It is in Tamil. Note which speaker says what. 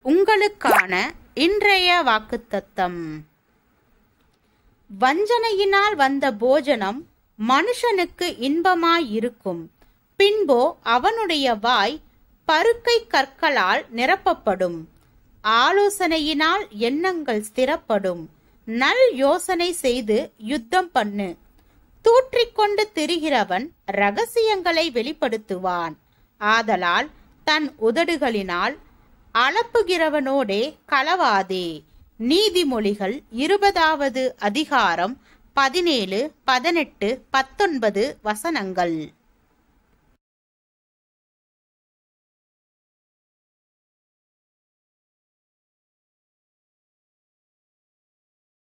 Speaker 1: உங்களுக்கான இன்றைய வாக்குத்தத்தம் வஞ்சனையினால் வந்த போஜனம் மனுஷனுக்கு இன்பமாயிருக்கும் பின்போ அவனுடைய வாய் பருக்கை கற்களால் நிரப்பப்படும் ஆலோசனையினால் எண்ணங்கள் ஸ்திரப்படும் நல் யோசனை செய்து யுத்தம் பண்ணு தூற்றிக்கொண்டு திரிகிறவன் ரகசியங்களை வெளிப்படுத்துவான் ஆதலால் தன் உதடுகளினால் அளப்புகிறவனோடே களவாதே நீதிமொழிகள் இருபதாவது அதிகாரம் பதினேழு பதினெட்டு பத்தொன்பது வசனங்கள்